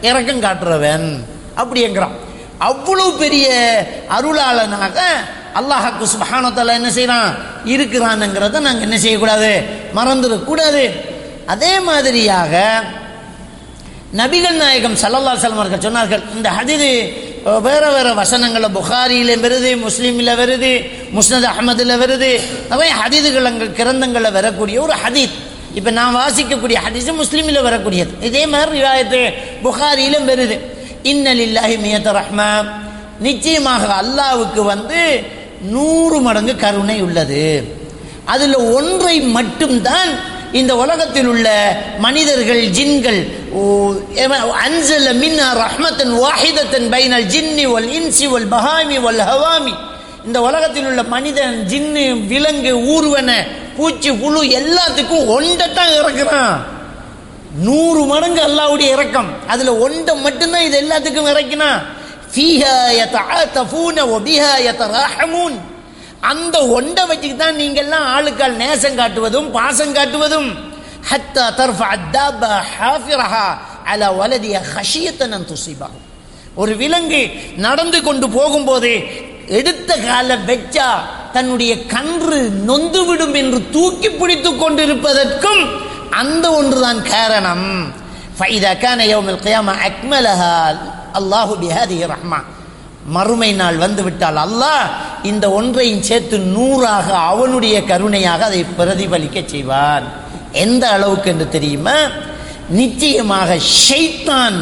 இரக்கம் காட்டுறவன் அப்படிங்கிறான் அவ்வளவு பெரிய அருளாளனாக அல்லாஹாக்கு சுபஹானத்தால என்ன செய்யறான் இருக்கிறான்ங்கிறத நாங்கள் என்ன செய்யக்கூடாது மறந்துடக்கூடாது அதே மாதிரியாக நபிகள் நாயகம் சல்லல்லா செல்லம் அவர்கள் சொன்னார்கள் இந்த ஹதீது அஹ், வேற வேற வசனங்கள புகாரியில வருது முஸ்லீமில் வருது முஸ்னத் அஹமதுல வருது நிறைய ஹதீதுகள் அங்கே கிரந்தங்களில் வரக்கூடிய ஒரு ஹதீத் இப்போ நான் வாசிக்கக்கூடிய ஹதீஸ் முஸ்லீமில் வரக்கூடியது இதே மாதிரி ரிவாயத்து புகாரியிலும் வருது இன்னலில்லாஹி மியத்த ரஹ்மா நிச்சயமாக அல்லாவுக்கு வந்து நூறு மடங்கு கருணை உள்ளது அதில் ஒன்றை மட்டும்தான் இந்த உலகத்தில் உள்ள மனிதர்கள் ஜின்கள் அன்சல மின்னா ரஹ்மத்தன் வாஹிதத்தன் பைனல் ஜின்னி வல் இன்சி வல் பஹாமி வல் ஹவாமி இந்த உலகத்தில் உள்ள மனிதன் ஜின்னு விலங்கு ஊர்வன பூச்சி புழு எல்லாத்துக்கும் ஒன்றைத்தான் இறக்குறான் நூறு மடங்கு அல்லாவுடைய இறக்கம் அதுல ஒன்றை மட்டும்தான் இது எல்லாத்துக்கும் இறக்கினா ஃபீஹா யதஆதஃபூன வபிஹா யதராஹமூன் அந்த ஒண்டை வச்சுக்கு தான் நீங்கள்லாம் ஆளுக்கால் நேசம் காட்டுவதும் பாசம் காட்டுவதும் ஹத்தா தர்ஃபா அத்தாபா ஹாஃபிரஹா அலா வலதிய ஹஷியத்தன் அன் துசிபாகும் ஒரு விலங்கு நடந்து கொண்டு போகும்போது எடுத்த கால வெச்சா தன்னுடைய கன்று நொந்துவிடும் என்று தூக்கி பிடித்துக் கொண்டிருப்பதற்கும் அந்த ஒன்றுதான் காரணம் فإذا كان يوم القيامة أكملها الله بهذه الرحمة மறுமை நாள் வந்துவிட்டால் அல்லாஹ் இந்த ஒன்றையும் சேர்த்து நூறாக அவனுடைய கருணையாக அதை பிரதிபலிக்க செய்வான் எந்த அளவுக்கு என்று தெரியுமா நிச்சயமாக ஷைத்தான்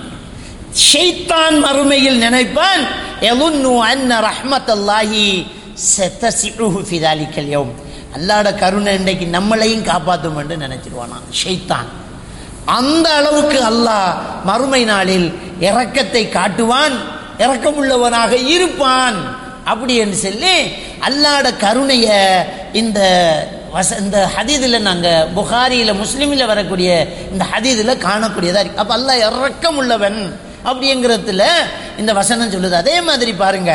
ஷைத்தான் மறுமையில் நினைப்பான் எலுன்னு அன்ன ரஹ்மத்தல்லாஹி செத்தசிஉஹு ஃபி தாலிக்கல் யௌம் அல்லாஹ்ட கருணை இன்றைக்கு நம்மளையும் காப்பாற்றும் என்று நினைச்சிருவானா ஷைத்தான் அந்த அளவுக்கு அல்லாஹ் மறுமை நாளில் இரக்கத்தை காட்டுவான் இரக்கமுள்ளவனாக இருப்பான் அப்படி என்று சொல்லி அல்லாட கருணைய இந்த வச இந்த ஹதீதில் நாங்கள் புகாரியில் முஸ்லீமில் வரக்கூடிய இந்த ஹதீதில் காணக்கூடியதா இருக்கு அப்போ அல்லாஹ் இரக்கம் உள்ளவன் அப்படிங்கிறதுல இந்த வசனம் சொல்லுது அதே மாதிரி பாருங்க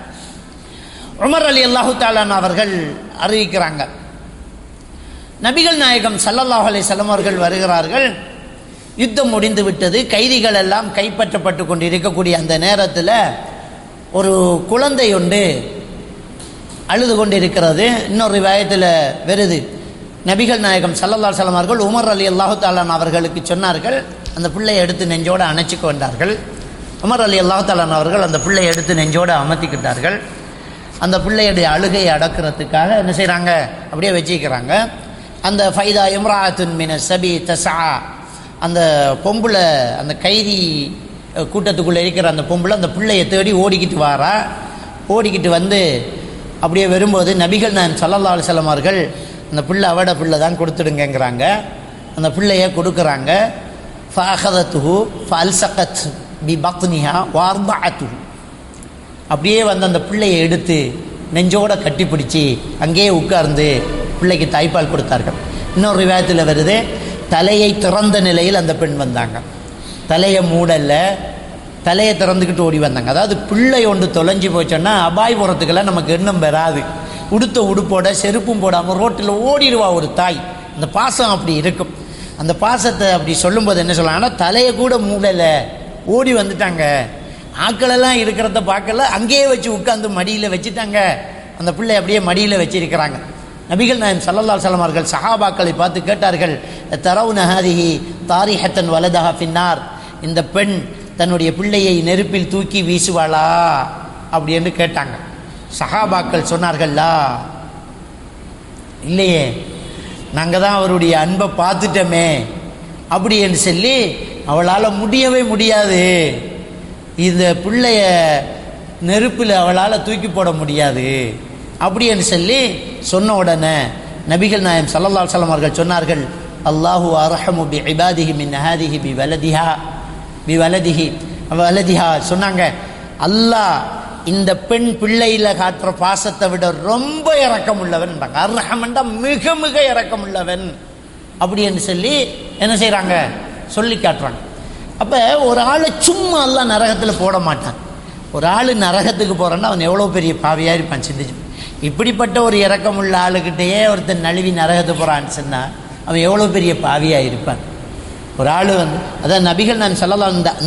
உமர் அலி அல்லாஹு தாலான் அவர்கள் அறிவிக்கிறாங்க நபிகள் நாயகம் சல்லல்லாஹு அலைஹி வஸல்லம் அவர்கள் வருகிறார்கள் யுத்தம் முடிந்து விட்டது கைதிகள் எல்லாம் கைப்பற்றப்பட்டு கொண்டு இருக்கக்கூடிய அந்த நேரத்தில் ஒரு குழந்தை ஒன்று அழுது கொண்டு இருக்கிறது இன்னொரு விவாயத்தில் வருது நபிகள் நாயகம் சல்லல்லா அலுவலம் அவர்கள் உமர் அலி அல்லாஹு தாலான் அவர்களுக்கு சொன்னார்கள் அந்த பிள்ளையை எடுத்து நெஞ்சோடு அணைச்சிக்க வந்தார்கள் உமர் அலி அல்லாஹு தாலான் அவர்கள் அந்த பிள்ளையை எடுத்து நெஞ்சோடு அமர்த்திக்கிட்டார்கள் அந்த பிள்ளையுடைய அழுகையை அடக்கிறதுக்காக என்ன செய்கிறாங்க அப்படியே வச்சுக்கிறாங்க அந்த ஃபைதா இம்ராத்துன் மின சபி தசா அந்த பொம்பளை அந்த கைதி அஹ், கூட்டத்துக்குள்ளே இருக்கிற அந்த பொம்பளை அந்த பிள்ளையை தேடி ஓடிக்கிட்டு வாரா ஓடிக்கிட்டு வந்து அப்படியே வரும்போது நபிகள் நான் சல்லல்லா அலுவலம் அவர்கள் அந்த பிள்ளை அவட பிள்ளை தான் கொடுத்துடுங்கங்கிறாங்க அந்த பிள்ளையை கொடுக்குறாங்க ஃபாஹதத்துஹு ஃபல்சகத் பி பக்னிஹா வார்பாத்துஹு அப்படியே வந்து அந்த பிள்ளையை எடுத்து நெஞ்சோட கட்டிப்பிடிச்சு அங்கேயே உட்கார்ந்து பிள்ளைக்கு தாய்ப்பால் கொடுத்தார்கள் இன்னொரு விவாதத்தில் வருது தலையை திறந்த நிலையில் அந்த பெண் வந்தாங்க தலையை மூடல தலையை திறந்துக்கிட்டு ஓடி வந்தாங்க அதாவது பிள்ளை ஒன்று தொலைஞ்சு போச்சோன்னா அபாயபுரத்துக்கெல்லாம் நமக்கு எண்ணம் வராது உடுத்த உடுப்போட செருப்பும் போடாமல் ரோட்டில் ஓடிடுவா ஒரு தாய் அந்த பாசம் அப்படி இருக்கும் அந்த பாசத்தை அப்படி சொல்லும்போது என்ன சொல்லலாம்னா தலையை கூட மூடலை ஓடி வந்துட்டாங்க ஆக்களெல்லாம் இருக்கிறத பார்க்கல அங்கேயே வச்சு உட்காந்து மடியில் வச்சுட்டாங்க அந்த பிள்ளை அப்படியே மடியில் வச்சிருக்கிறாங்க நபிகள் நாயம் சல்லல்லா சலம் அவர்கள் சஹாபாக்களை பார்த்து கேட்டார்கள் தரவு நஹாதிஹி தாரிஹத்தன் வலதஹா பின்னார் இந்த பெண் தன்னுடைய பிள்ளையை நெருப்பில் தூக்கி வீசுவாளா அப்படின்னு கேட்டாங்க சஹாபாக்கள் சொன்னார்கள்லா இல்லையே நாங்கள் தான் அவருடைய அன்பை பார்த்துட்டோமே அப்படி என்று சொல்லி அவளால் முடியவே முடியாது இந்த பிள்ளைய நெருப்பில் அவளால் தூக்கி போட முடியாது அப்படி என்று சொல்லி சொன்ன உடனே நபிகள் நாயம் சல்லல்லா சலம் அவர்கள் சொன்னார்கள் அல்லாஹு அரஹமு பி இபாதிஹி மின் நஹாதிஹி பி வலதிஹா பி வலதிஹி வலதிஹா சொன்னாங்க அல்லாஹ் இந்த பெண் பிள்ளையில காட்டுற பாசத்தை விட ரொம்ப இரக்கம் உள்ளவன் அர்ஹமண்டா மிக மிக இரக்கம் உள்ளவன் அப்படி என்று சொல்லி என்ன செய்கிறாங்க சொல்லி காட்டுறாங்க அப்போ ஒரு ஆளை சும்மா எல்லாம் நரகத்தில் போட மாட்டான் ஒரு ஆள் நரகத்துக்கு போகிறான்னா அவன் எவ்வளோ பெரிய பாவியாக இருப்பான் சிந்திச்சு இப்படிப்பட்ட ஒரு இரக்கம் உள்ள ஆளுக்கிட்டேயே ஒருத்தன் நழுவி நரகத்துக்கு போகிறான்னு சொன்னால் அவன் எவ்வளோ பெரிய பாவியாக இருப்பான் ஒரு ஆள் வந்து அதான் நபிகள் நான் சொல்லலாம் இந்த